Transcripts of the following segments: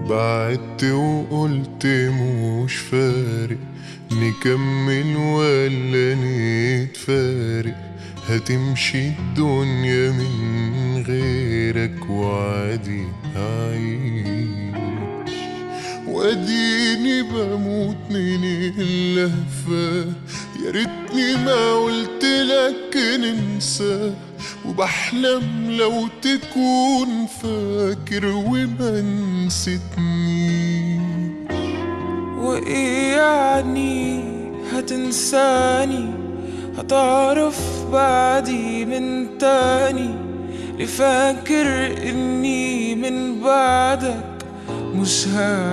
بعدت وقلت مش فارق نكمل ولا نتفارق هتمشي الدنيا من غيرك وعادي هعيش واديني بموت من اللهفة يا ريتني ما قلت لك ننسى وبحلم لو تكون فاكر وما نسيتني وإيه يعني هتنساني هتعرف بعدي من تاني لفاكر إني من بعدك مش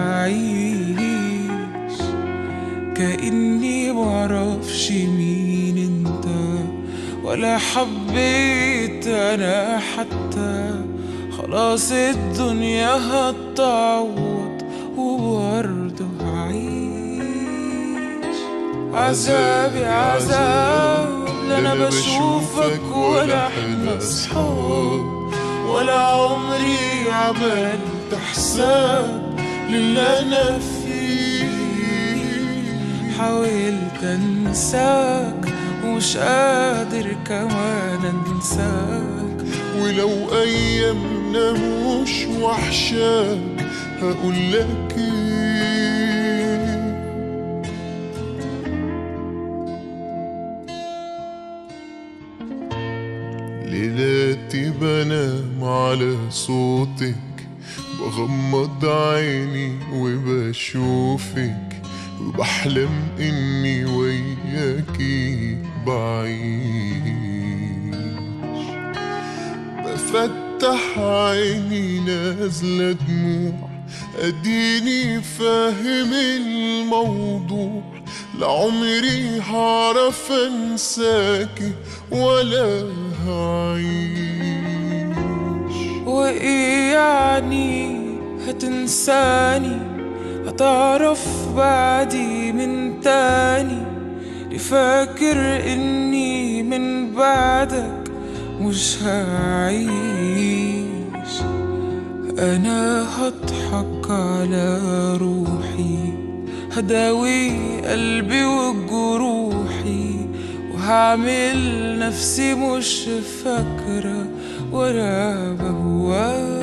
هعيش كأني معرفش مين انت ولا حبيت انا حتى خلاص الدنيا هتعوض وبرضه هعيش عذابي عذاب لا انا بشوفك ولا احنا اصحاب ولا عمري عملت حساب للي انا فيه حاولت انساك ومش قادر كمان انساك ولو ايامنا مش وحشاك هقول لك ايه ليلاتي بنام على صوتك بغمض عيني وبشوفك وبحلم اني وياكي بعيش بفتح عيني نازلة دموع اديني فاهم الموضوع لعمري هعرف انساكي ولا هعيش وايه يعني هتنساني هتعرف بعدي من تاني لفاكر اني من بعدك مش هعيش انا هضحك على روحي هداوي قلبي وجروحي وهعمل نفسي مش فاكرة ولا بهواك